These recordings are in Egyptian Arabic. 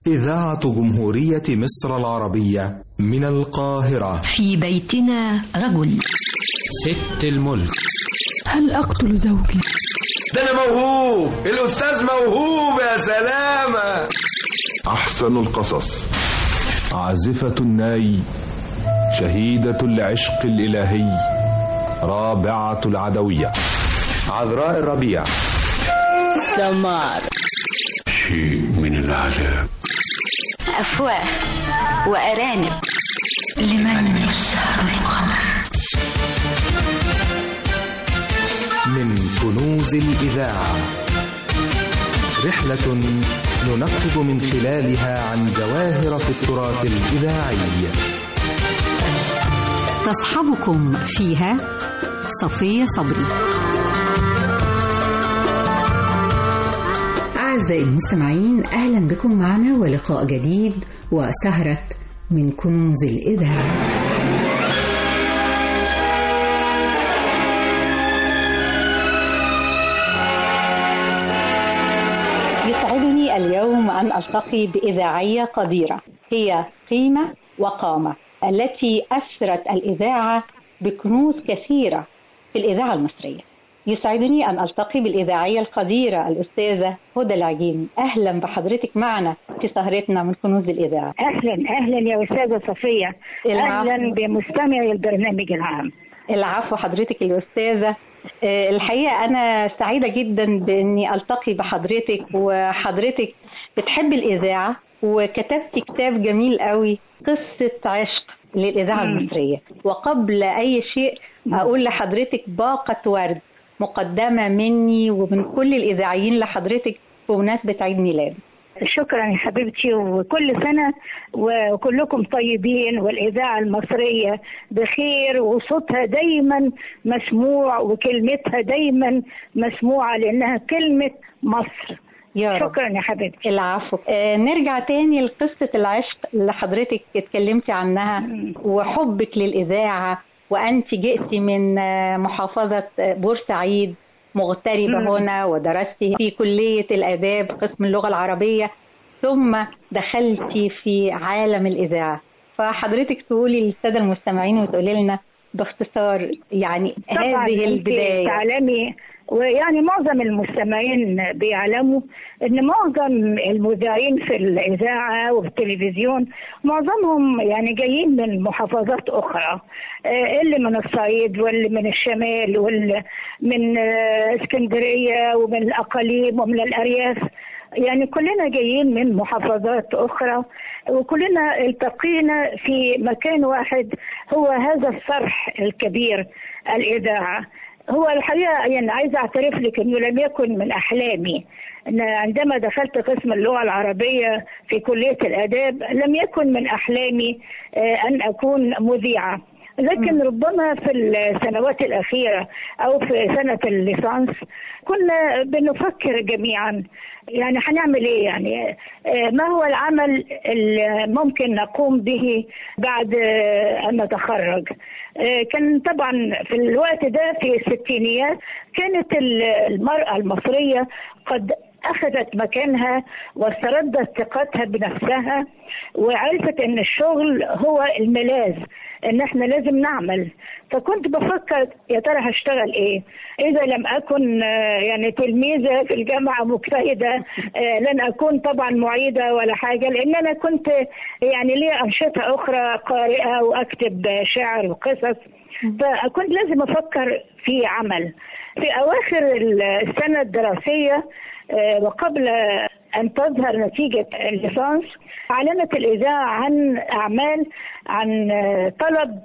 إذاعة جمهورية مصر العربية من القاهرة في بيتنا رجل ست الملك هل أقتل زوجي؟ ده أنا موهوب الأستاذ موهوب يا سلامة أحسن القصص عازفة الناي شهيدة العشق الإلهي رابعة العدوية عذراء الربيع سمار شيء من العذاب أفواه وأرانب لمن يسهر القمر من كنوز الإذاعة رحلة ننقب من خلالها عن جواهر في التراث الإذاعي تصحبكم فيها صفية صبري أعزائي المستمعين أهلا بكم معنا ولقاء جديد وسهرة من كنوز الإذاعة يسعدني اليوم أن ألتقي بإذاعية قديرة هي قيمة وقامة التي أسرت الإذاعة بكنوز كثيرة في الإذاعة المصرية يسعدني أن ألتقي بالإذاعية القديرة الأستاذة هدى العجيم أهلا بحضرتك معنا في سهرتنا من كنوز الإذاعة أهلا أهلا يا أستاذة صفية أهلا بمستمعي البرنامج العام العفو حضرتك الأستاذة الحقيقة أنا سعيدة جدا بإني ألتقي بحضرتك وحضرتك بتحب الإذاعة وكتبت كتاب جميل قوي قصة عشق للإذاعة المصرية وقبل أي شيء أقول لحضرتك باقة ورد مقدمة مني ومن كل الإذاعيين لحضرتك بمناسبة عيد ميلاد شكرا يا حبيبتي وكل سنة وكلكم طيبين والإذاعة المصرية بخير وصوتها دايما مسموع وكلمتها دايما مسموعة لأنها كلمة مصر يا شكرا يا حبيبتي العفو آه نرجع تاني لقصة العشق اللي حضرتك اتكلمتي عنها وحبك للإذاعة وأنت جئتي من محافظة بورسعيد مغتربة مم. هنا ودرست في كلية الآداب قسم اللغة العربية ثم دخلتي في عالم الإذاعة فحضرتك تقولي للسادة المستمعين وتقولي لنا باختصار يعني هذه البداية تعلمي ويعني معظم المستمعين بيعلموا ان معظم المذيعين في الاذاعه وفي التلفزيون معظمهم يعني جايين من محافظات اخرى اللي من الصعيد واللي من الشمال واللي من اسكندريه ومن الاقاليم ومن الارياف يعني كلنا جايين من محافظات اخرى وكلنا التقينا في مكان واحد هو هذا الصرح الكبير الاذاعه هو الحقيقه يعني عايزه اعترف لك انه لم يكن من احلامي ان عندما دخلت قسم اللغه العربيه في كليه الاداب لم يكن من احلامي ان اكون مذيعه لكن ربما في السنوات الأخيرة أو في سنة الليسانس كنا بنفكر جميعا يعني هنعمل إيه يعني ما هو العمل اللي ممكن نقوم به بعد أن نتخرج كان طبعا في الوقت ده في الستينيات كانت المرأة المصرية قد أخذت مكانها واستردت ثقتها بنفسها وعرفت أن الشغل هو الملاذ ان احنا لازم نعمل فكنت بفكر يا ترى هشتغل ايه اذا لم اكن يعني تلميذه في الجامعه مجتهده لن اكون طبعا معيده ولا حاجه لان انا كنت يعني لي انشطه اخرى قارئه واكتب شعر وقصص فكنت لازم افكر في عمل في اواخر السنه الدراسيه وقبل أن تظهر نتيجة الليسانس أعلنت الإذاعة عن أعمال عن طلب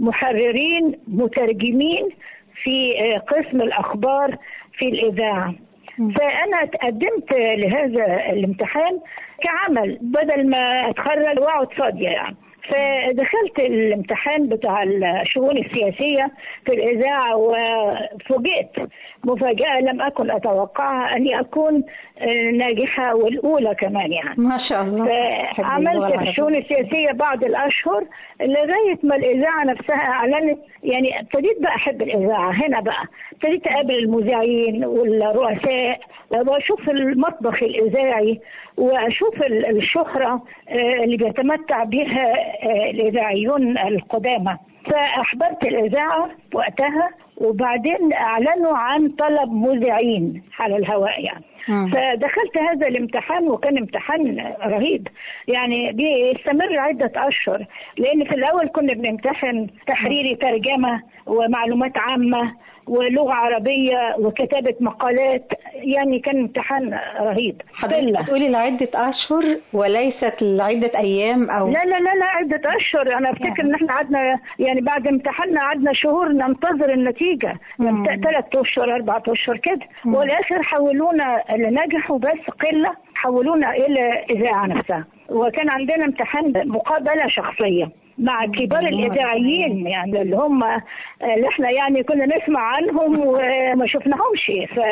محررين مترجمين في قسم الأخبار في الإذاعة فأنا قدمت لهذا الامتحان كعمل بدل ما أتخرج وأقعد فاضية يعني ف فدخلت الامتحان بتاع الشؤون السياسية في الإذاعة وفوجئت مفاجأة لم أكن أتوقعها أني أكون ناجحة والأولى كمان يعني ما شاء الله عملت في الشؤون السياسية بعض الأشهر لغاية ما الإذاعة نفسها أعلنت يعني ابتديت بقى أحب الإذاعة هنا بقى ابتديت أقابل المذيعين والرؤساء وأشوف المطبخ الإذاعي وأشوف الشهرة اللي بيتمتع بها الإذاعيون القدامى فأحببت الإذاعة وقتها وبعدين أعلنوا عن طلب مذيعين على الهواء يعني م. فدخلت هذا الامتحان وكان امتحان رهيب يعني بيستمر عدة أشهر لأن في الأول كنا بنمتحن تحريري ترجمة ومعلومات عامة ولغة عربية وكتابة مقالات يعني كان امتحان رهيب حضرتك بتقولي لعدة أشهر وليست لعدة أيام أو لا لا لا لا عدة أشهر أنا أفتكر إن إحنا قعدنا يعني بعد امتحاننا قعدنا شهور ننتظر النتيجة ثلاث أشهر أربعة أشهر كده والآخر حولونا اللي نجحوا بس قلة حولونا إلى إذاعة نفسها وكان عندنا امتحان مقابلة شخصية مع كبار الاذاعيين يعني اللي هم اللي احنا يعني كنا نسمع عنهم وما شفناهمش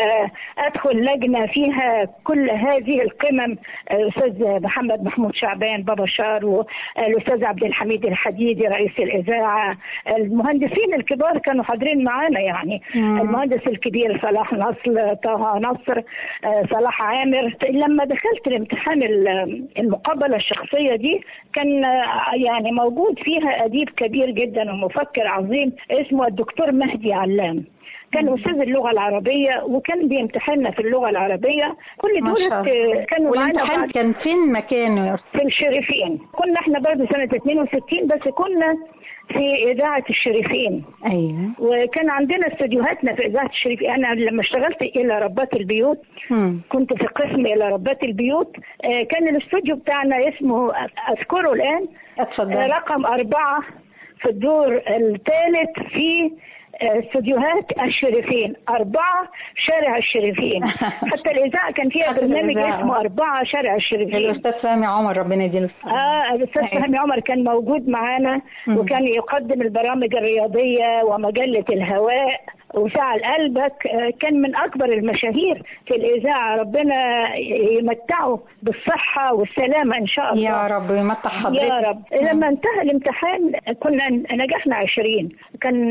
فادخل لجنه فيها كل هذه القمم الاستاذ محمد محمود شعبان بابا شار والاستاذ عبد الحميد الحديدي رئيس الاذاعه المهندسين الكبار كانوا حاضرين معانا يعني مم. المهندس الكبير صلاح نصر طه نصر صلاح عامر لما دخلت الامتحان المقابله الشخصيه دي كان يعني موجود موجود فيها أديب كبير جدا ومفكر عظيم اسمه الدكتور مهدي علام كان استاذ اللغه العربيه وكان بيمتحننا في اللغه العربيه كل دول كانوا معانا كان فين مكانه في الشريفين كنا احنا برضه سنه 62 بس كنا في اذاعه الشريفين ايوه وكان عندنا استديوهاتنا في اذاعه الشريفين انا لما اشتغلت الى ربات البيوت م. كنت في قسم الى ربات البيوت كان الاستوديو بتاعنا اسمه اذكره الان اتفضل رقم أربعة في الدور الثالث في استوديوهات الشريفين أربعة شارع الشريفين حتى الإذاعة كان فيها برنامج اسمه أربعة شارع الشريفين الأستاذ فهمي عمر ربنا يديله آه الأستاذ فهمي عمر كان موجود معانا وكان يقدم البرامج الرياضية ومجلة الهواء وساعة لقلبك كان من أكبر المشاهير في الإذاعة ربنا يمتعه بالصحة والسلامة إن شاء الله يا رب يمتع حضرتك يا رب لما انتهى الامتحان كنا نجحنا 20 كان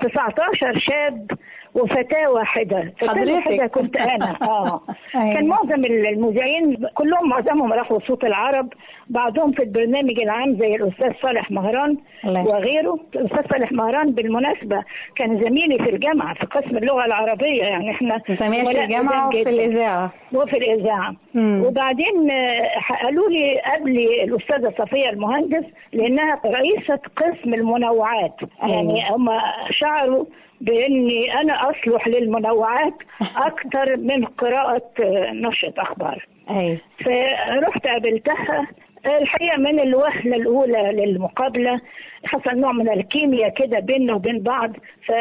19 شاب وفتاة واحدة فتاة واحدة كنت أنا آه كان معظم المذيعين كلهم معظمهم راحوا صوت العرب بعضهم في البرنامج العام زي الأستاذ صالح مهران الله. وغيره الأستاذ صالح مهران بالمناسبة كان زميلي في الجامعة في قسم اللغة العربية يعني احنا زميل في الجامعة وفي الإذاعة وفي الإذاعة مم. وبعدين قالوا لي قبلي الأستاذة صفية المهندس لأنها رئيسة قسم المنوعات يعني هم شعروا باني انا اصلح للمنوعات اكثر من قراءه نشره اخبار ايوه فرحت قابلتها الحقيقه من الوهله الاولى للمقابله حصل نوع من الكيمياء كده بيننا وبين بعض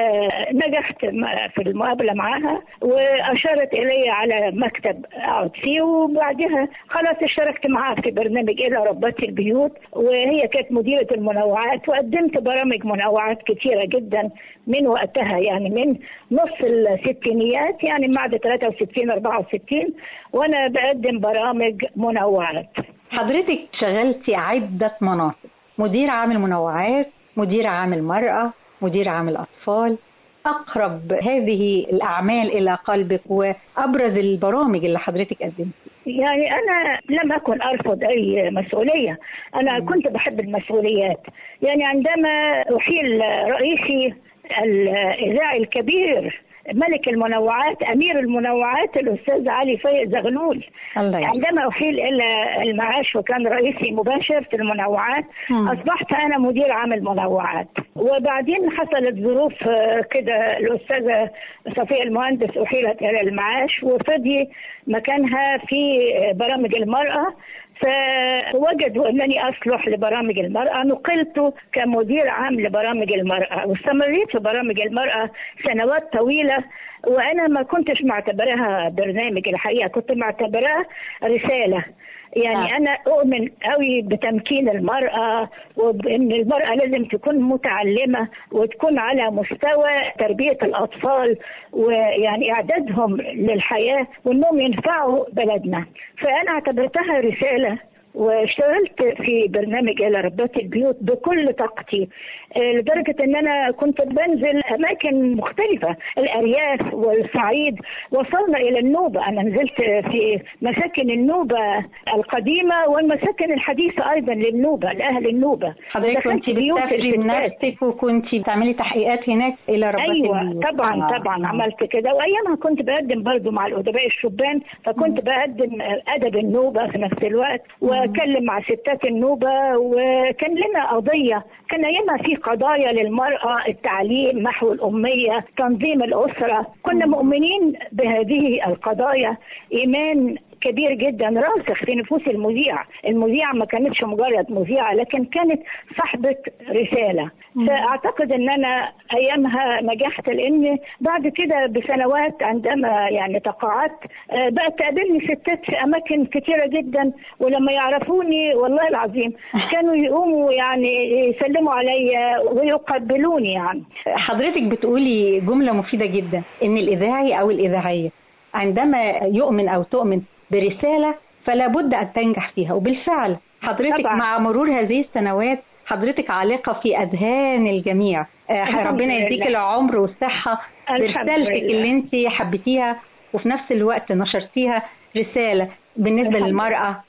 فنجحت في المقابله معاها واشارت الي على مكتب اقعد فيه وبعدها خلاص اشتركت معاها في برنامج الى ربات البيوت وهي كانت مديره المنوعات وقدمت برامج منوعات كثيره جدا من وقتها يعني من نص الستينيات يعني بعد 63 64 وانا بقدم برامج منوعات حضرتك شغلتي عدة مناصب مدير عام المنوعات مدير عام المرأة مدير عام الأطفال أقرب هذه الأعمال إلى قلبك وأبرز البرامج اللي حضرتك قدمتيها يعني أنا لم أكن أرفض أي مسؤولية أنا م. كنت بحب المسؤوليات يعني عندما أحيل رئيسي الإذاعي الكبير ملك المنوعات امير المنوعات الاستاذ علي فايق زغلول الله عندما احيل الى المعاش وكان رئيسي مباشر في المنوعات مم. اصبحت انا مدير عام المنوعات وبعدين حصلت ظروف كده الاستاذه صفيه المهندس احيلت الى المعاش وفضي مكانها في برامج المراه فوجدوا انني اصلح لبرامج المراه نقلت كمدير عام لبرامج المراه واستمريت في برامج المراه سنوات طويله وانا ما كنتش معتبرها برنامج الحقيقه كنت معتبرها رساله يعني انا اؤمن قوي بتمكين المراه وبان المراه لازم تكون متعلمه وتكون على مستوى تربيه الاطفال ويعني اعدادهم للحياه وانهم ينفعوا بلدنا فانا اعتبرتها رساله واشتغلت في برنامج الى ربات البيوت بكل طاقتي لدرجه ان انا كنت بنزل اماكن مختلفه الارياف والصعيد وصلنا الى النوبه انا نزلت في مساكن النوبه القديمه والمساكن الحديثه ايضا للنوبه لاهل النوبه حضرتك كنت بتسافري بنفسك وكنت بتعملي تحقيقات هناك الى ربات ايوه البيوت طبعا آه. طبعا عملت كده وايامها كنت بقدم برضو مع الادباء الشبان فكنت بقدم ادب النوبه في نفس الوقت واتكلم مع ستات النوبه وكان لنا قضيه كان ايامها في قضايا للمراه التعليم محو الاميه تنظيم الاسره كنا مؤمنين بهذه القضايا ايمان كبير جدا راسخ في نفوس المذيع المذيعة ما كانتش مجرد مذيعة لكن كانت صاحبة رسالة فأعتقد أن أنا أيامها نجحت لأن بعد كده بسنوات عندما يعني تقاعدت آه، بقت تقابلني ستات في أماكن كتيرة جدا ولما يعرفوني والله العظيم كانوا يقوموا يعني يسلموا عليا ويقبلوني يعني حضرتك بتقولي جملة مفيدة جدا إن الإذاعي أو الإذاعية عندما يؤمن أو تؤمن برسالة فلا بد أن تنجح فيها وبالفعل حضرتك طبعاً. مع مرور هذه السنوات حضرتك عالقة في أذهان الجميع آه، الحمد ربنا لله. يديك العمر والصحة الحمد برسالتك لله. اللي انت حبيتيها وفي نفس الوقت نشرتيها رسالة بالنسبة الحمد للمرأة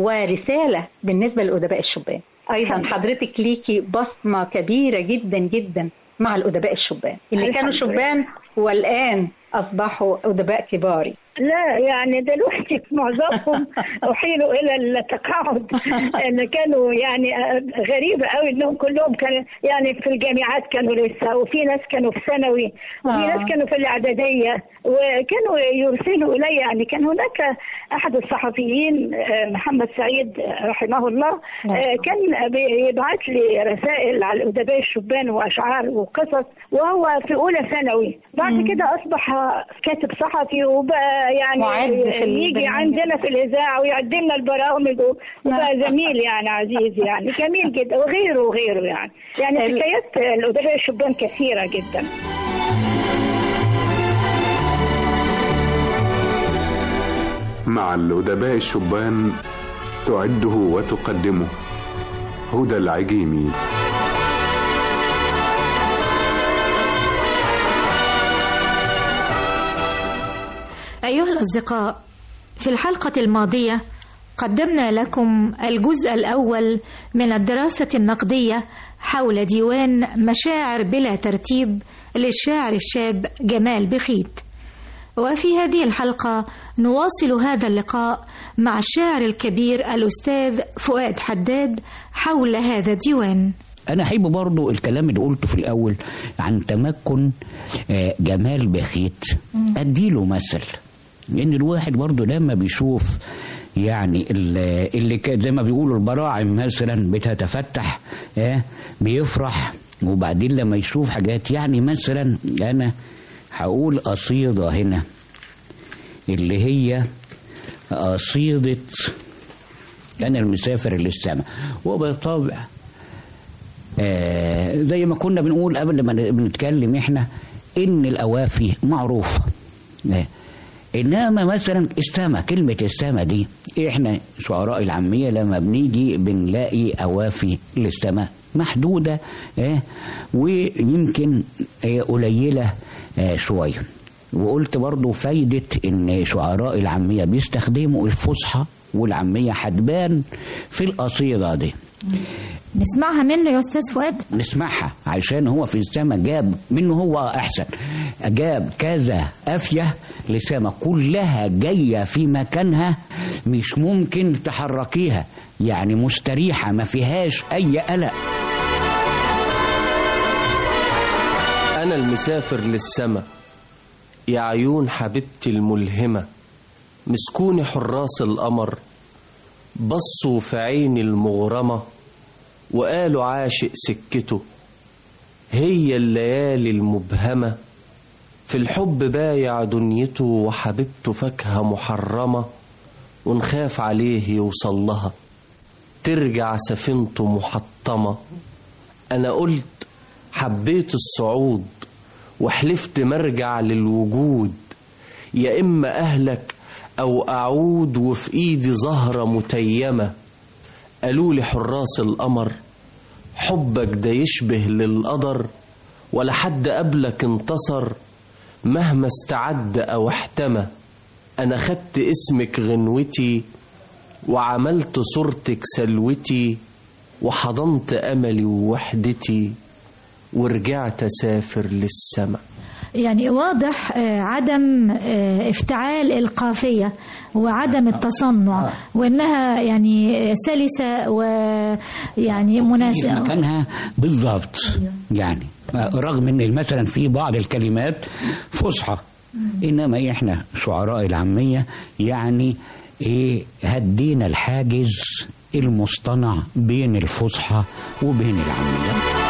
ورسالة بالنسبة للأدباء الشبان أيضا الحمد حضرتك ليكي بصمة كبيرة جدا جدا مع الأدباء الشبان اللي الحمد كانوا لله. شبان والآن أصبحوا أدباء كبار لا يعني دلوقتي معظمهم احيلوا الى التقاعد ان كانوا يعني غريبه قوي انهم كلهم كانوا يعني في الجامعات كانوا لسه وفي ناس كانوا في ثانوي وفي آه. ناس كانوا في الاعداديه وكانوا يرسلوا الي يعني كان هناك احد الصحفيين آه، محمد سعيد آه، رحمه الله آه، كان بيبعت لي رسائل على الادباء الشبان واشعار وقصص وهو في اولى ثانوي بعد كده اصبح كاتب صحفي وبقى يعني معد في يجي البرنامج. عندنا في الاذاعه ويقدم لنا البرامج وبقى زميل يعني عزيز يعني جميل جدا وغيره وغيره يعني يعني ال- حكايات الادباء الشبان كثيره جدا مع الأدباء الشبان تعده وتقدمه هدى العجيمي أيها الأصدقاء في الحلقة الماضية قدمنا لكم الجزء الأول من الدراسة النقدية حول ديوان مشاعر بلا ترتيب للشاعر الشاب جمال بخيت وفي هذه الحلقة نواصل هذا اللقاء مع الشاعر الكبير الأستاذ فؤاد حداد حول هذا الديوان انا احب برضو الكلام اللي قلته في الاول عن تمكن آه، جمال بخيت اديله مثل لان الواحد برضو لما بيشوف يعني ال- اللي كان زي ما بيقولوا البراعم مثلا بتتفتح آه، بيفرح وبعدين لما يشوف حاجات يعني مثلا انا هقول قصيده هنا اللي هي قصيده انا المسافر للسماء وبالطبع آه زي ما كنا بنقول قبل ما بنتكلم احنا ان الاوافي معروفه آه انما مثلا السما كلمه السما دي احنا شعراء العاميه لما بنيجي بنلاقي اوافي للسماء محدوده آه ويمكن آه قليله آه شويه وقلت برضو فايدة ان شعراء العامية بيستخدموا الفصحى والعامية هتبان في القصيدة دي نسمعها منه يا أستاذ فؤاد نسمعها عشان هو في السما جاب منه هو احسن جاب كذا افيه لسما كلها جايه في مكانها مش ممكن تحركيها يعني مستريحه ما فيهاش اي قلق أنا المسافر للسما يا عيون حبيبتي الملهمة مسكوني حراس القمر بصوا في عيني المغرمة وقالوا عاشق سكته هي الليالي المبهمة في الحب بايع دنيته وحبيبته فاكهة محرمة ونخاف عليه يوصل لها ترجع سفينته محطمة أنا قلت حبيت الصعود وحلفت مرجع للوجود يا إما أهلك أو أعود وفي إيدي زهرة متيمة قالوا لي حراس القمر حبك ده يشبه للقدر ولا حد قبلك انتصر مهما استعد أو احتمى أنا خدت اسمك غنوتي وعملت صورتك سلوتي وحضنت أملي ووحدتي ورجعت أسافر للسما يعني واضح آه، عدم آه، افتعال القافية وعدم التصنع وانها يعني سلسة ويعني في مناسبة مكانها بالضبط يعني رغم ان مثلا في بعض الكلمات فصحى انما احنا شعراء العاميه يعني ايه هدينا الحاجز المصطنع بين الفصحى وبين العاميه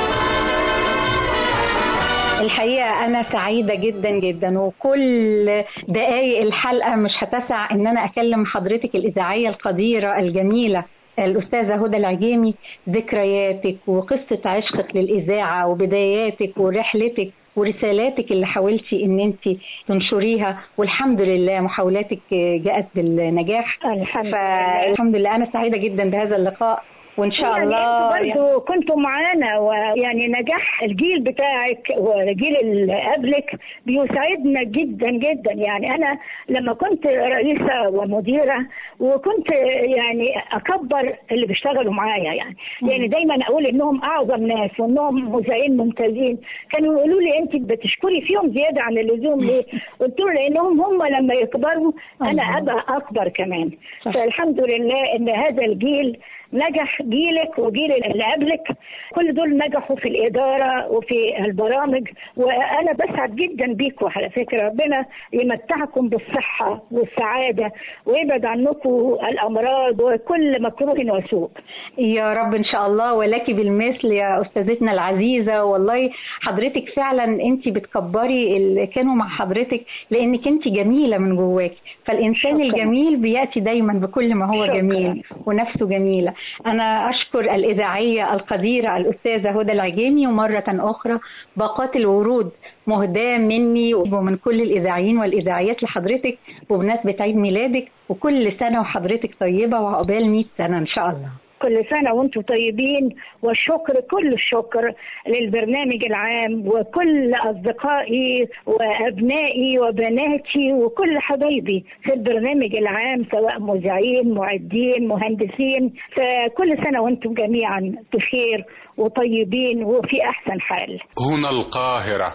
الحقيقة أنا سعيدة جدا جدا وكل دقايق الحلقة مش هتسع إن أنا أكلم حضرتك الإذاعية القديرة الجميلة الأستاذة هدى العجيمي ذكرياتك وقصة عشقك للإذاعة وبداياتك ورحلتك ورسالاتك اللي حاولتي ان انت تنشريها والحمد لله محاولاتك جاءت بالنجاح الحمد لله. فالحمد لله انا سعيده جدا بهذا اللقاء وان شاء يعني الله انتوا برضه كنتوا معانا ويعني نجاح الجيل بتاعك والجيل اللي قبلك بيسعدنا جدا جدا يعني انا لما كنت رئيسه ومديره وكنت يعني اكبر اللي بيشتغلوا معايا يعني يعني دايما اقول انهم اعظم ناس وانهم مذيعين ممتازين كانوا يقولوا لي انت بتشكري فيهم زياده عن اللزوم ليه؟ قلت له لانهم هم لما يكبروا انا ابقى اكبر كمان فالحمد لله ان هذا الجيل نجح جيلك وجيل اللي قبلك كل دول نجحوا في الإدارة وفي البرامج وأنا بسعد جدا بيكم على فكرة ربنا يمتعكم بالصحة والسعادة ويبعد عنكم الأمراض وكل مكروه وسوء يا رب ان شاء الله ولك بالمثل يا استاذتنا العزيزه والله حضرتك فعلا انت بتكبري اللي كانوا مع حضرتك لانك انت جميله من جواك فالانسان شكراً. الجميل بياتي دايما بكل ما هو شكراً. جميل ونفسه جميله انا اشكر الاذاعيه القديره الاستاذه هدى العجيمي ومره اخرى باقات الورود مهداه مني ومن كل الاذاعيين والاذاعيات لحضرتك وبمناسبه عيد ميلادك وكل سنه وحضرتك طيبه وعقبال 100 سنه ان شاء الله كل سنة وانتم طيبين والشكر كل الشكر للبرنامج العام وكل أصدقائي وأبنائي وبناتي وكل حبايبي في البرنامج العام سواء مذيعين معدين مهندسين فكل سنة وانتم جميعا بخير وطيبين وفي أحسن حال هنا القاهرة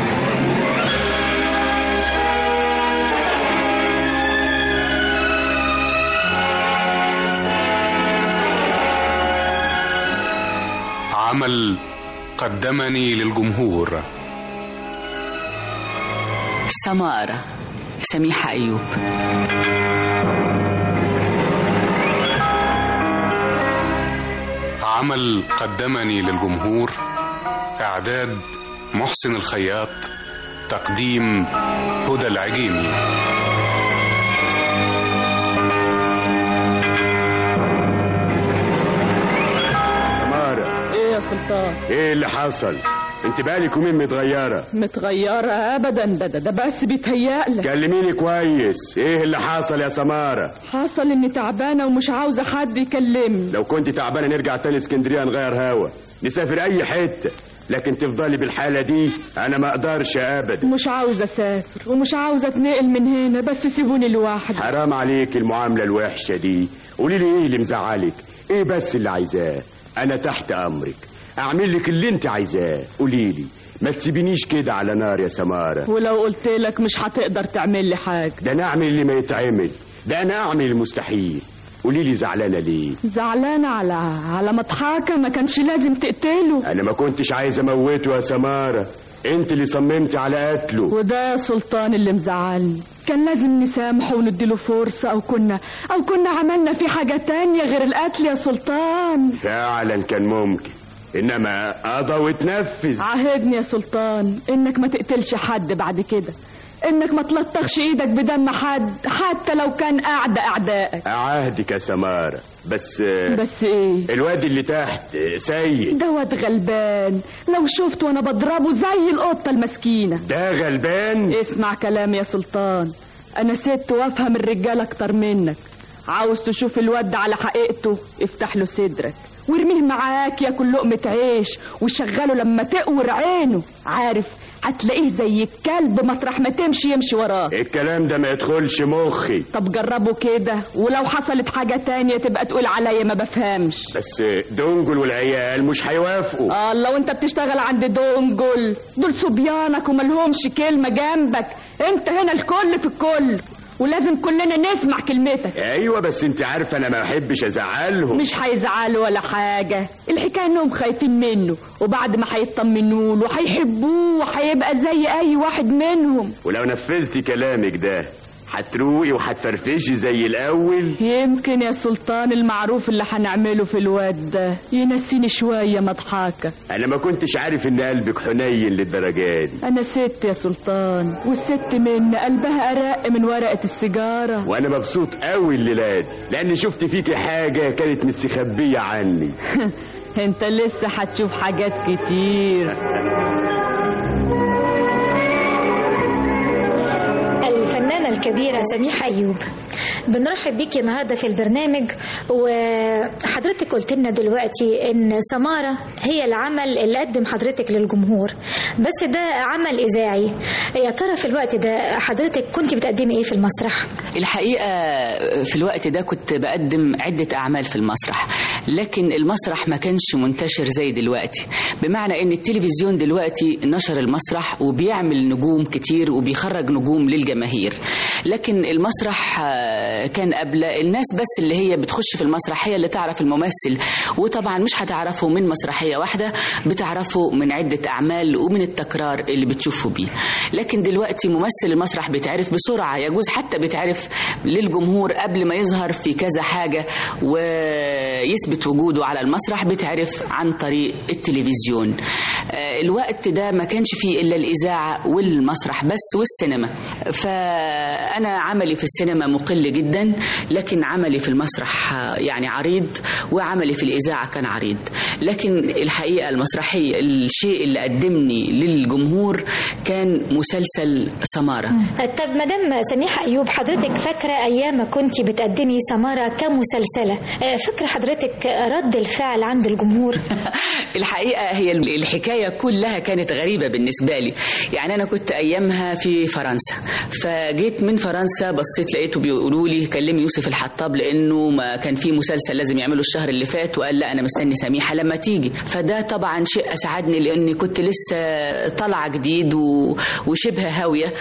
عمل قدمني للجمهور سمارة سميحة أيوب عمل قدمني للجمهور إعداد محسن الخياط تقديم هدى العجيمي سمارة ايه يا سلطان ايه اللي حصل انت بالك يومين متغيره متغيرة ابدا ده ده, ده بس بيتهيألك كلميني كويس ايه اللي حصل يا سماره حصل اني تعبانة ومش عاوزة حد يكلمني لو كنت تعبانه نرجع تاني اسكندريه نغير هوا نسافر اي حته لكن تفضلي بالحاله دي انا ما اقدرش ابدا مش عاوزة اسافر ومش عاوزة اتنقل من هنا بس سيبوني لوحدي حرام عليك المعامله الوحشه دي قولي لي ايه اللي مزعلك ايه بس اللي عايزاه انا تحت امرك اعمل لك اللي انت عايزاه قولي لي ما تسيبينيش كده على نار يا سماره ولو قلت لك مش هتقدر تعمل لي حاجة ده انا اعمل اللي ما يتعمل ده انا اعمل المستحيل قولي لي زعلانه ليه زعلانة على على مضحكة ما كانش لازم تقتله انا ما كنتش عايز اموته يا سماره انت اللي صممت على قتله وده يا سلطان اللي مزعلني كان لازم نسامحه ونديله فرصة أو كنا أو كنا عملنا فيه حاجة تانية غير القتل يا سلطان فعلا كان ممكن انما قضى وتنفذ عاهدني يا سلطان إنك ما تقتلش حد بعد كده انك ما تلطخش ايدك بدم حد حتى لو كان اعدى اعدائك عهدك يا سمارة بس بس ايه الواد اللي تحت سيد ده واد غلبان لو شفت وانا بضربه زي القطه المسكينه ده غلبان اسمع كلامي يا سلطان انا ست وافهم الرجال اكتر منك عاوز تشوف الواد على حقيقته افتح له صدرك وارميه معاك ياكل لقمة عيش وشغله لما تقور عينه عارف هتلاقيه زي الكلب مطرح ما تمشي يمشي وراه الكلام ده ما يدخلش مخي طب جربه كده ولو حصلت حاجة تانية تبقى تقول عليا ما بفهمش بس دونجل والعيال مش هيوافقوا اه لو انت بتشتغل عند دونجل دول صبيانك وملهمش كلمة جنبك انت هنا الكل في الكل ولازم كلنا نسمع كلمتك ايوه بس انت عارفه انا ما بحبش ازعلهم مش هيزعلوا ولا حاجه الحكايه انهم خايفين منه وبعد ما هيطمنوا له هيحبوه وهيبقى زي اي واحد منهم ولو نفذتي كلامك ده هتروقي وهتفرفشي زي الاول يمكن يا سلطان المعروف اللي هنعمله في الواد ده ينسيني شويه مضحكه انا ما كنتش عارف ان قلبك حنين للدرجه دي انا ست يا سلطان والست من قلبها ارق من ورقه السيجاره وانا مبسوط قوي الليله دي لان شفت فيكي حاجه كانت مستخبيه عني انت لسه هتشوف حاجات كتير الفنانة الكبيرة سميحة أيوب بنرحب بيكي النهاردة في البرنامج وحضرتك قلت لنا دلوقتي إن سمارة هي العمل اللي قدم حضرتك للجمهور بس ده عمل إذاعي يا ترى في الوقت ده حضرتك كنت بتقدمي إيه في المسرح؟ الحقيقة في الوقت ده كنت بقدم عدة أعمال في المسرح لكن المسرح ما كانش منتشر زي دلوقتي بمعنى ان التلفزيون دلوقتي نشر المسرح وبيعمل نجوم كتير وبيخرج نجوم للجماهير لكن المسرح كان قبل الناس بس اللي هي بتخش في المسرح هي اللي تعرف الممثل وطبعا مش هتعرفه من مسرحية واحدة بتعرفه من عدة أعمال ومن التكرار اللي بتشوفه بيه لكن دلوقتي ممثل المسرح بيتعرف بسرعة يجوز حتى بيتعرف للجمهور قبل ما يظهر في كذا حاجة ويثبت وجوده على المسرح بيتعرف عن طريق التلفزيون الوقت ده ما كانش فيه إلا الإذاعة والمسرح بس والسينما فأنا عملي في السينما مقل جدا لكن عملي في المسرح يعني عريض وعملي في الإذاعة كان عريض لكن الحقيقة المسرحية الشيء اللي قدمني للجمهور كان مسلسل سمارة طب مدام سميحة أيوب حضرتك فاكرة أيام ما كنت بتقدمي سمارة كمسلسلة فاكرة حضرتك رد الفعل عند الجمهور الحقيقة هي الحكاية كلها كانت غريبة بالنسبة لي يعني أنا كنت أيامها في فرنسا فجيت من فرنسا بصيت لقيته بيقولوا لي كلمي يوسف الحطاب لأنه ما كان في مسلسل لازم يعمله الشهر اللي فات وقال لا أنا مستني سميحة لما تيجي فده طبعا شيء أسعدني لأني كنت لسه طالعة جديد و... وشبه هاوية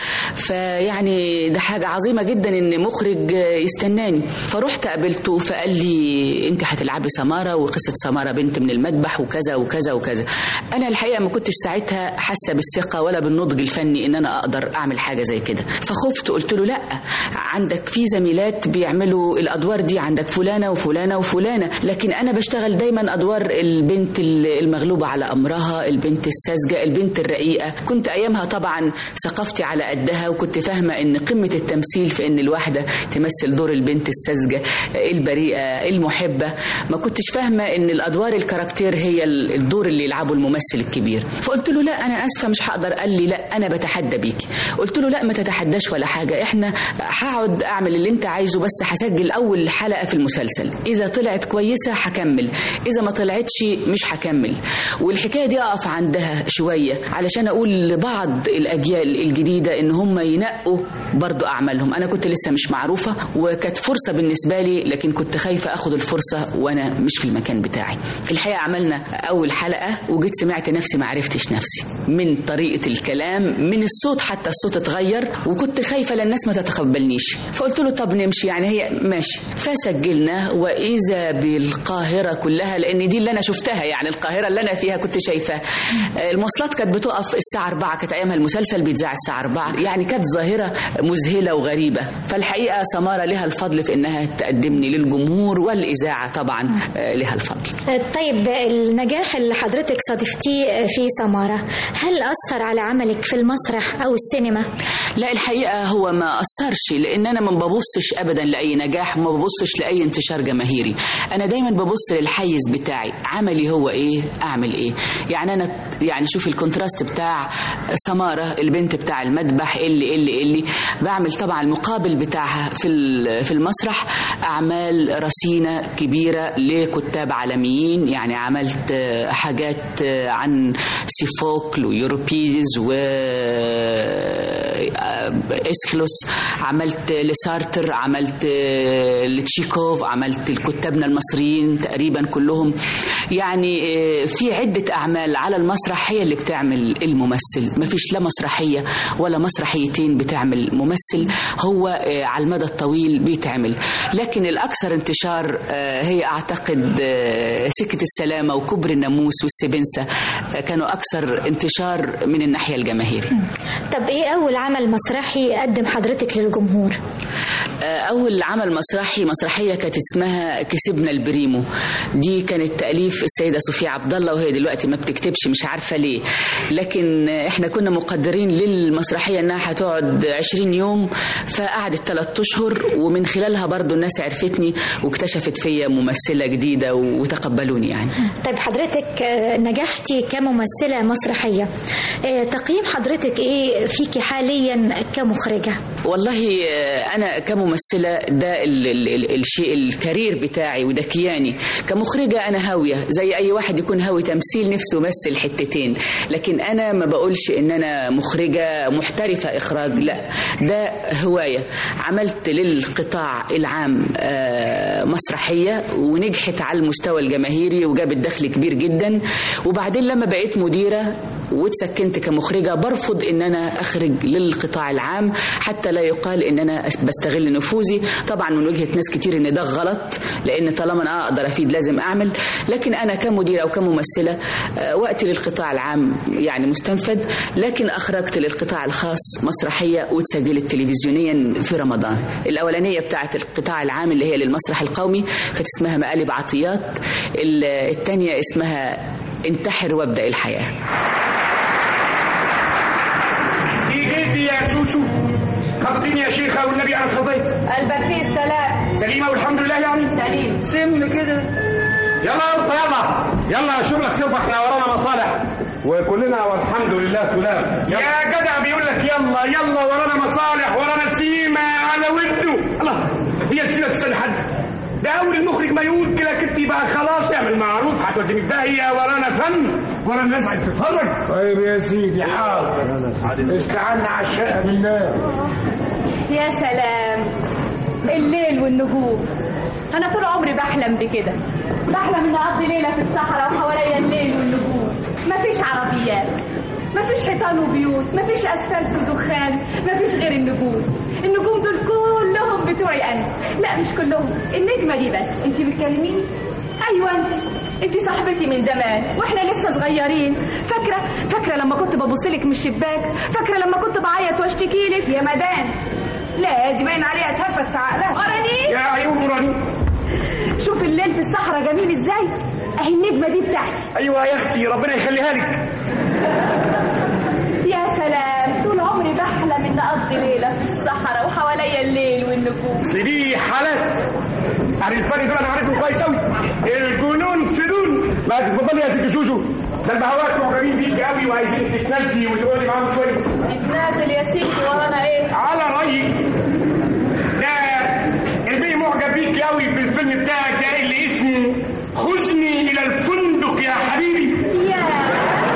فيعني ده حاجة عظيمة جدا إن مخرج يستناني فرحت قابلته فقال لي أنت هتلعبي سمارة وقصة سمارة بنت من المذبح وكذا وكذا وكذا أنا الحقيقة ما كنتش ساعتها حاسة بالثقة ولا بالنضج الفني إن أنا أقدر أعمل حاجة زي كده فخفت قلت له لا عندك في زميلات بيعملوا الأدوار دي عندك فلانة وفلانة وفلانة لكن أنا بشتغل دايما أدوار البنت المغلوبة على أمرها البنت الساذجة البنت الرقيقة كنت أيامها طبعا ثقافتي على قدها وكنت فاهمة إن قمة التمثيل في إن الواحدة تمثل دور البنت الساذجة البريئة المحبة ما كنتش فاهمة إن الأدوار الكاركتير هي الدور اللي يلعبه الممثل الكبير فقلت له لا أنا آسفة مش هقدر قال لي لا أنا بتحدى بيكي قلت له لا ما تتحداش ولا حاجة إحنا هقعد أعمل اللي أنت عايزه بس هسجل أول حلقة في المسلسل إذا طلعت كويسة هكمل إذا ما طلعتش مش هكمل والحكاية دي أقف عندها شوية علشان أقول لبعض الأجيال الجديدة إن هم ينقوا برضو أعمالهم أنا كنت لسه مش معروفة وكانت فرصة بالنسبة لي لكن كنت خايفة أخد الفرصة وأنا مش في المكان بتاعي الحقيقة عملنا أول حلقة وجيت سمعت نفسي ما عرفتش نفسي من طريقة الكلام من الصوت حتى الصوت اتغير وكنت خايفة للناس ما تتقبلنيش فقلت له طب نمشي يعني هي ماشي فسجلنا وإذا بالقاهرة كلها لأن دي اللي أنا شفتها يعني القاهرة اللي أنا فيها كنت شايفاها المواصلات كانت بتقف الساعة 4 كانت أيامها المسلسل بيتذاع الساعة 4 يعني كانت ظاهرة مذهلة وغريبة فالحقيقة سمارة لها الفضل في إنها تقدمني للجمهور والإذاعة طبعا لها الفضل طيب النجاح اللي حضرتك صادفتيه في سمارة هل أثر على عملك في المسرح أو السينما؟ لا الحقيقة هو ما أثرش لأن أنا ما ببصش أبدا لأي نجاح وما ببصش لأي انتشار جماهيري أنا دايما ببص للحيز بتاعي عملي هو إيه أعمل إيه يعني أنا يعني شوف الكونتراست بتاع سمارة البنت بتاع المذبح اللي اللي اللي بعمل طبعا المقابل بتاعها في في المسرح أعمال رصينة كبيرة لكتاب عالميين يعني عملت حاجات عن سيفوكل ويوروبيدز و اسكلوس عملت لسارتر عملت لتشيكوف عملت لكتابنا المصريين تقريبا كلهم يعني في عدة أعمال على المسرح هي اللي بتعمل الممثل ما فيش لا مسرحية ولا مسرحيتين بتعمل ممثل هو على المدى الطويل بيتعمل لكن الأكثر انتشار هي أعتقد سكة السلامة وكبر الناموس والسبنسة كانوا أكثر انتشار من الناحية الجماهيري طب إيه أول عمل مسرحي قدم حضرتك للجمهور؟ أول عمل مسرحي مسرحية كانت اسمها كسبنا البريمو دي كانت تأليف السيدة صوفيا عبد الله وهي دلوقتي ما بتكتبش مش عارفة ليه لكن احنا كنا مقدرين للمسرحية انها هتقعد 20 يوم فقعدت 3 اشهر ومن خلالها برضو الناس عرفتني واكتشفت فيا ممثلة جديدة وتقبلوني يعني طيب حضرتك نجحتي كممثلة مسرحية تقييم حضرتك ايه فيكي حاليا كمخرجة والله انا كممثلة ده ال ال ال الشيء الكارير بتاعي وده كياني كمخرجة انا هاوية زي اي واحد يكون هاوي تمثيل نفسه يمثل حتتين لكن انا ما بقولش ان انا مخرجة محترفة اخراج لا ده هواية عملت للقطاع العام مسرحية ونجحت على المستوى الجماهيري وجابت دخل كبير جدا وبعدين لما بقيت مديرة واتسكنت كمخرجة برفض ان انا اخرج للقطاع العام حتى لا يقال ان انا بستغل نفوذي طبعا من وجهة ناس كتير ان ده غلط لان طالما انا اقدر افيد لازم اعمل لكن انا كمديرة وكممثلة وقتي للقطاع العام يعني مستنفد لكن اخرجت للقطاع الخاص مسرحية واتسجلت تلفزيونيا في رمضان الاولانية بتاعت القطاع العام اللي هي للمسرح القومي كانت اسمها مقالب عطيات الثانية اسمها انتحر وابدأ الحياة جيتي يا سوسو خبطيني يا شيخة والنبي أنا اتخطيت قلبك فيه السلام سليمة والحمد لله يعني سليم سم كده يلا يا اسطى يلا يلا شغلك سوف احنا ورانا مصالح وكلنا والحمد لله سلام يا جدع بيقول لك يلا يلا ورانا مصالح ورانا سيمة على وده الله هي السيمة تستنى حد ده اول المخرج ما يقول كده كنت يبقى خلاص اعمل معروف هتوديني في داهيه ورانا فن ورانا الناس عايز تتفرج طيب يا سيدي حاضر استعنا على الشقه بالله يا سلام الليل والنجوم انا طول عمري بحلم بكده بحلم ان اقضي ليله في الصحراء وحواليا الليل والنجوم مفيش عربيات مفيش حيطان وبيوت مفيش اسفلت ودخان مفيش غير النجوم النجوم دول كلهم بتوعي انا لا مش كلهم النجمه دي بس انت بتكلميني ايوه انت انت صاحبتي من زمان واحنا لسه صغيرين فاكره فاكره لما كنت ببص لك من الشباك فاكره لما كنت بعيط واشتكي لك يا مدام لا دي باين عليها اتهفت في عقلها وراني يا عيون وراني شوف الليل في الصحراء جميل ازاي اهي النجمه دي بتاعتي ايوه يا اختي ربنا يخليها لك يا سلام طول عمري بحلم ان اقضي ليله في الصحراء وحواليا الليل والنجوم اصل دي حالات يعني الفرق دول انا عارفهم كويس قوي الجنون فنون ما تتفضلي يا ست شوشو ده البهوات معجبين بيك قوي وعايزين تتنازلي وتقعدي معاهم شويه نتنازل يا سيدي ورانا ايه على رايك ده البي معجب بيك قوي في الفيلم بتاعك ده اللي اسمه خذني الى الفندق يا حبيبي يا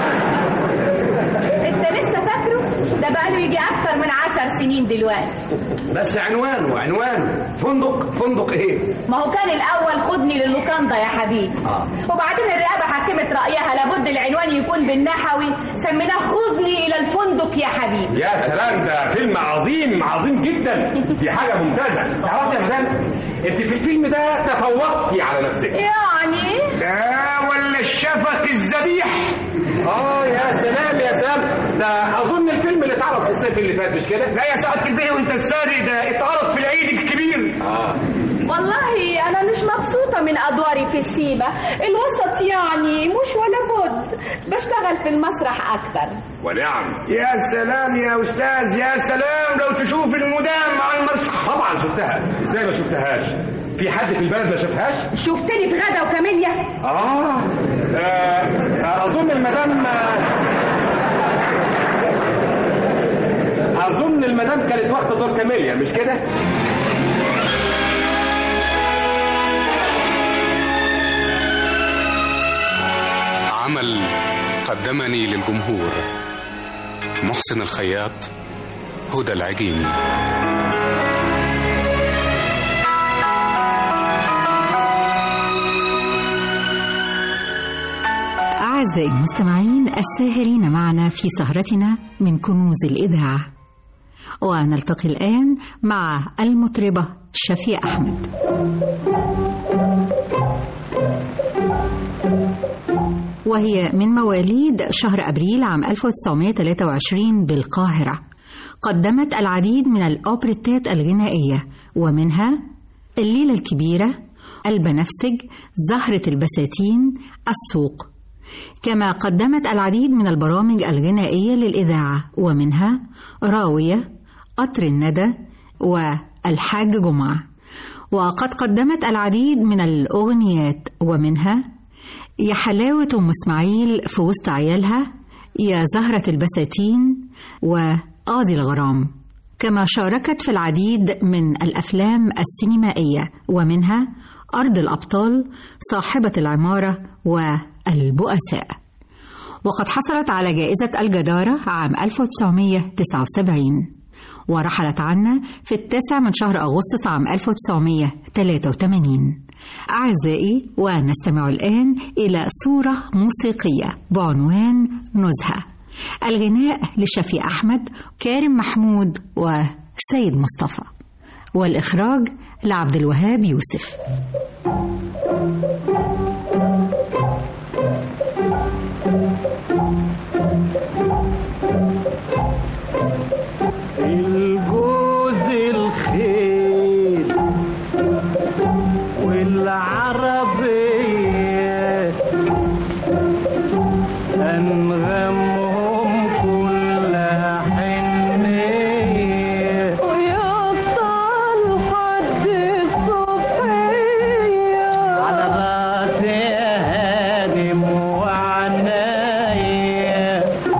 انت لسه فاكره ده بقاله يجي اكتر من عشر سنين دلوقتي بس عنوانه عنوانه فندق فندق ايه ما هو كان الاول خدني للوكاندا يا حبيبي آه. وبعدين الرقابه حكمت رايها لابد العنوان يكون بالنحوي سميناه خذني الى الفندق يا حبيبي يا سلام ده فيلم عظيم عظيم جدا دي حاجه ممتازه تعرفي يا مدام انت في الفيلم ده تفوقتي على نفسك يعني لا ولا الشفق الذبيح اه يا سلام يا سلام ده اظن الفيلم اللي اتعرض في الصيف اللي فات مش كده لا يا سعاده البيه وانت الساري ده اتعرض في العيد الكبير اه والله أنا مش مبسوطة من أدواري في السيما الوسط يعني مش ولا بد بشتغل في المسرح أكتر ونعم يا سلام يا استاذ يا سلام لو تشوف المدام مع المسرح طبعا شفتها ازاي ما شفتهاش في حد في البلد ما شافهاش شفتني في غدا وكاميليا آه. آه أظن المدام أظن المدام كانت واخدة دور كاميليا مش كده؟ عمل قدمني للجمهور محسن الخياط هدى العجيمي أعزائي المستمعين الساهرين معنا في سهرتنا من كنوز الإذاعة ونلتقي الآن مع المطربة شفيع أحمد وهي من مواليد شهر أبريل عام 1923 بالقاهرة قدمت العديد من الأوبريتات الغنائية ومنها الليلة الكبيرة البنفسج زهرة البساتين السوق كما قدمت العديد من البرامج الغنائية للإذاعة ومنها راوية قطر الندى والحاج جمعة وقد قدمت العديد من الأغنيات ومنها يا حلاوة أم إسماعيل في وسط عيالها يا زهرة البساتين وقاضي الغرام كما شاركت في العديد من الأفلام السينمائية ومنها أرض الأبطال صاحبة العمارة والبؤساء وقد حصلت على جائزة الجدارة عام 1979 ورحلت عنا في التاسع من شهر أغسطس عام 1983 أعزائي ونستمع الآن إلى صورة موسيقية بعنوان نزهة الغناء لشفي أحمد كارم محمود وسيد مصطفى والإخراج لعبد الوهاب يوسف الجوز الخيل والعربية أنغمهم كلها حنية ويفضل حد الصبحية على راسي هادم وعناية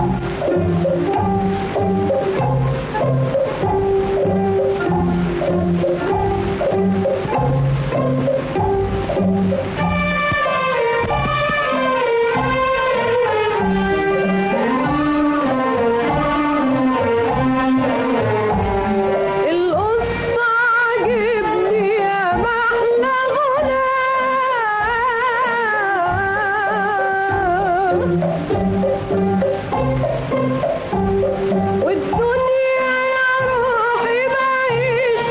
القصة عجبني يا محلى غنى والدنيا يا روحي ماهيش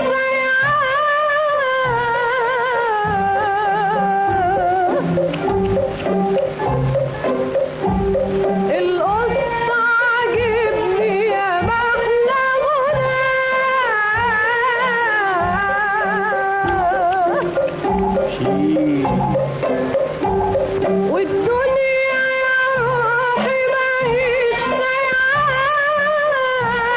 ضيعة القصة عجبني يا محلى غنى والدنيا يا روحي ماهيش ضيعة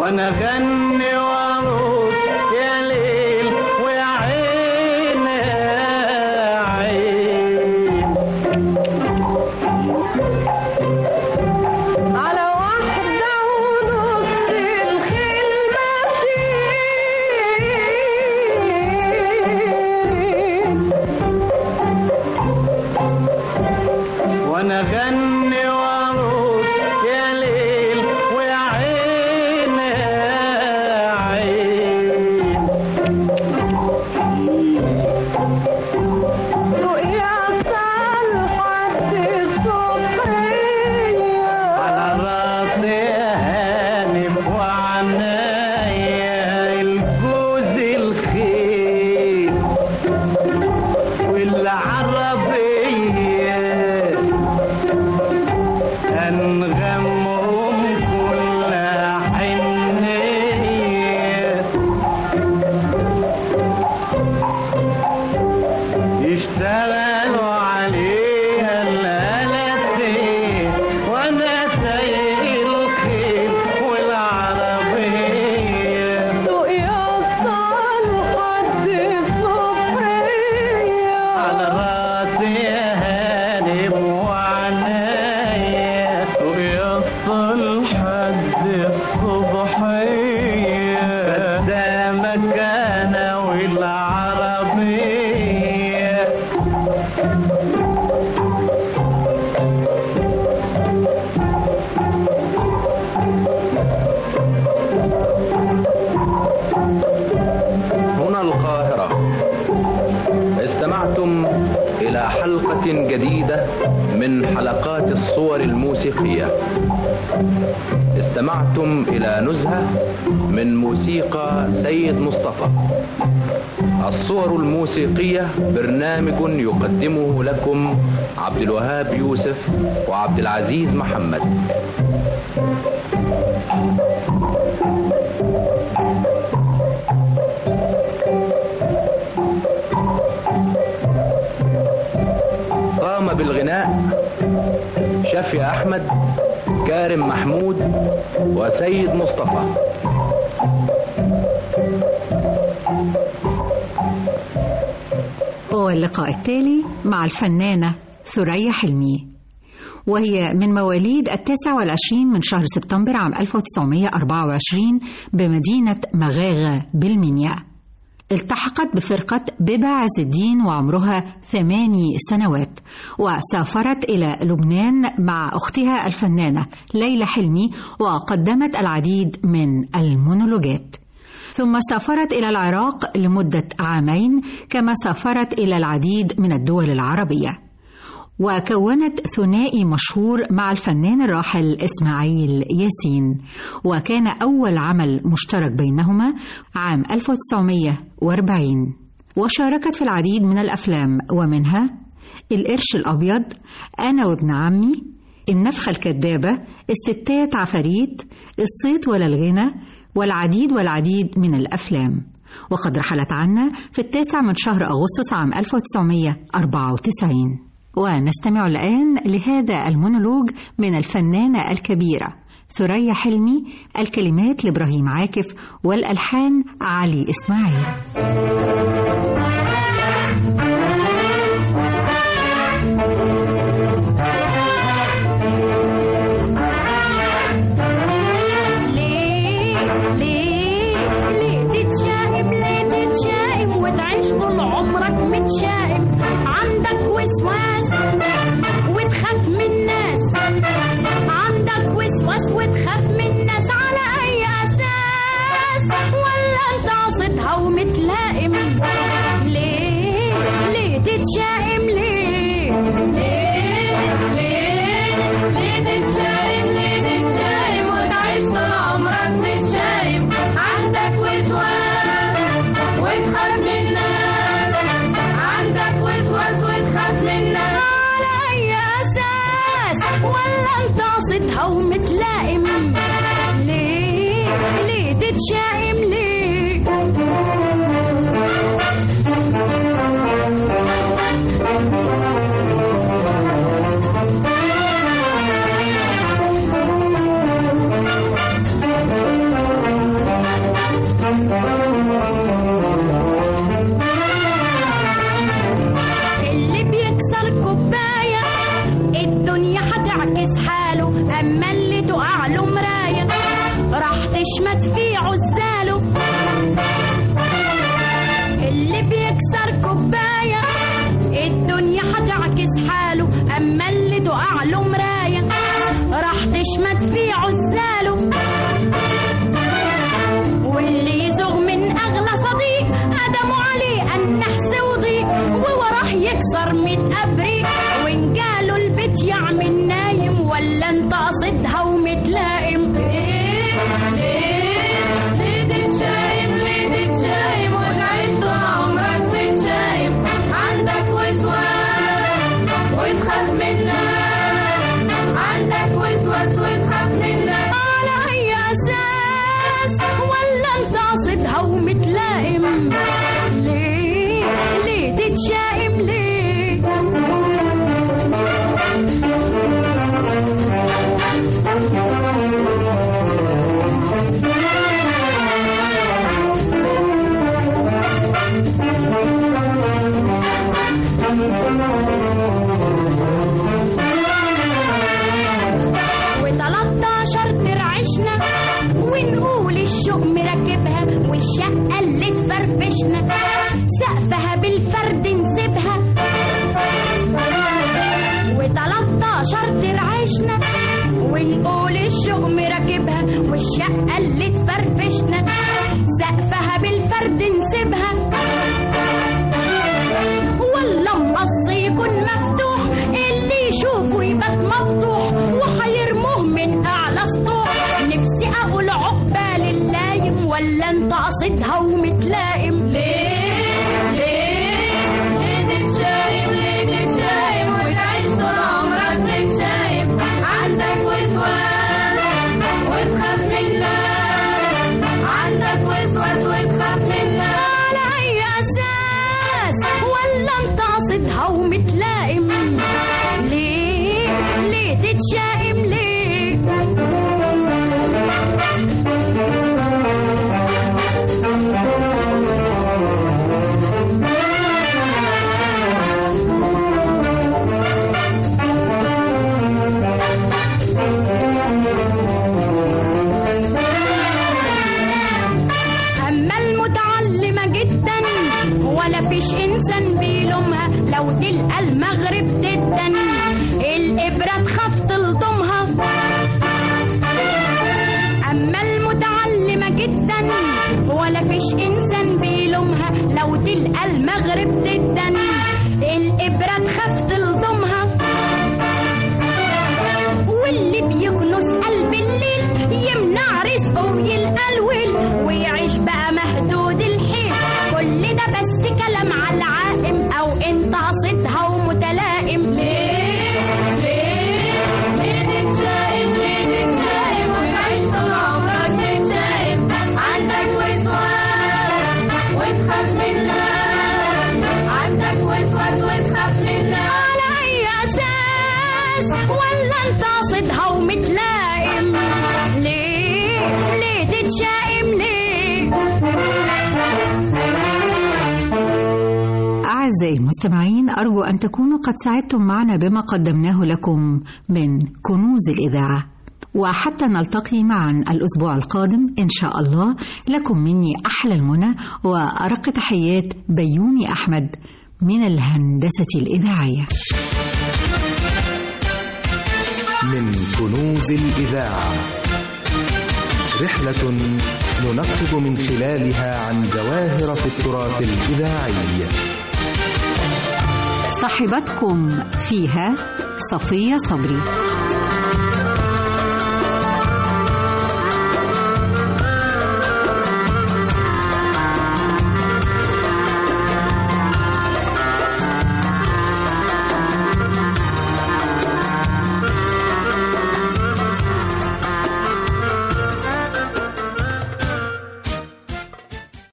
وانا غني واروح يا ليل ويا عين يا عين على واحدة ونص الخيل ماشي وانا غني واروح يا ليل ويا عين يا عين رؤيا صالحة الصبحية على راسي هانم وعنايا الجوز الخيل والعربية أنغمهم كل حنية يشتغلوا عليها الآلتين وأنا سايق الخيل والعربية رؤيا صالحة الصبحية على راسي هانم وعنايا سوق يسطا لحد الصبحية قدامك أنا والعربية هنا القاهرة استمعتم إلى حلقة جديدة من حلقات الصور الموسيقية استمعتم إلى نزهة من موسيقى سيد مصطفى الصور الموسيقية برنامج يقدمه لكم عبد الوهاب يوسف وعبد العزيز محمد قام بالغناء شفي أحمد كارم محمود وسيد مصطفى واللقاء التالي مع الفنانة ثريا حلمي وهي من مواليد التاسع والعشرين من شهر سبتمبر عام 1924 بمدينة مغاغة بالمنيا التحقت بفرقة بيبا عز الدين وعمرها ثماني سنوات وسافرت إلى لبنان مع أختها الفنانة ليلى حلمي وقدمت العديد من المونولوجات ثم سافرت إلى العراق لمدة عامين كما سافرت إلى العديد من الدول العربية وكونت ثنائي مشهور مع الفنان الراحل إسماعيل ياسين وكان أول عمل مشترك بينهما عام 1940 وشاركت في العديد من الأفلام ومنها القرش الأبيض أنا وابن عمي النفخة الكذابة الستات عفاريت الصيت ولا الغنى والعديد والعديد من الأفلام وقد رحلت عنا في التاسع من شهر أغسطس عام 1994 ونستمع الآن لهذا المونولوج من الفنانة الكبيرة ثريا حلمي الكلمات لإبراهيم عاكف والألحان علي إسماعيل ليه ليه ليه تتشائم ليه تتشائم وتعيش طول عمرك متشائم عندك وسواس وتخاف من الناس عندك وسواس وتخاف من الناس على اي اساس ولا انت قاصدها ومتلائم ليه ليه تتشائم ليه ليه ليه ليه تتشائم ليه تتشائم وتعيش طول عمرك متشائم عندك وسواس وتخاف من الناس عندك وسواس وتخاف من الناس على اي اساس ولا انت قاصدها ومتلائم ليه ليه تتشائم ليه تشمت في عزاله اللي بيكسر كوباية الدنيا هتعكس حاله أما اللي تقع له مراية راح تشمت في عزاله واللي يزوغ من أغلى صديق قدموا عليه النحس وضيق ووراه يكسر ميت أبريق وإن جاله البيت يعمل نايم ولا انت قصدها ومتلائم ليه ليه ليه تتشايم ليه تتشايم وتعيش طول عمرك متشايم عندك وسواس وتخاف منك عندك وسواس وتخاف منك على أي أساس ولا انت قصدها ومتلائم ليه ليه تتشائم ليه وتلاتاشر ترعشنا ونقول الشوق مركبها والشقة اللي تفرفشنا سقفها بالفرد نسيبها وتلاتاشر ترعشنا ونقول الشوق مركبها والشقة اللي تفرفشنا سقفها بالفرد نسيبها ولا مقص يكون مفتوح اللي يشوفه يبقى مفتوح وحيرموه من اعلى سطوح نفسي اقول عقبال اللايم ولا انت قصدها ومتلائم ليه ليه ليه تتشايم ليه تتشايم وتعيش طول عمرك متشايم عندك وسواس وتخاف منك عندك وسواس وتخاف منك على اي اساس ولا انت قصدها ومتلائم ليه ليه تتشائم ليه أما المتعلمة جدا ولا فيش إنسان بيلومها لو تلقى المغرب جدا الإبرة تخاف تلطمها أما المتعلمة جدا ولا فيش إنسان بيلومها لو تلقى المغرب جدا الإبرة تخاف تلطمها واللي بيكنس قلب الليل يمنع رزقه ويلقى الويل ويعيش بقى مهدود الحيل كل ده بس كلام على العائم او انت قصدها ومتلائم ليه ليه ليه تتشائم ليه تتشائم وتعيش طول عمرك متشائم عندك وسواس وتخاف منك عندك وسواس وتخاف منك على اي اساس ولا انت قصدها ومتلائم ليه ليه تتشائم ليه أعزائي المستمعين أرجو أن تكونوا قد سعدتم معنا بما قدمناه لكم من كنوز الإذاعة وحتى نلتقي معا الأسبوع القادم إن شاء الله لكم مني أحلى المنى وأرق تحيات بيومي أحمد من الهندسة الإذاعية من كنوز الإذاعة رحلة ننقب من خلالها عن جواهر في التراث الإذاعي صاحبتكم فيها صفية صبري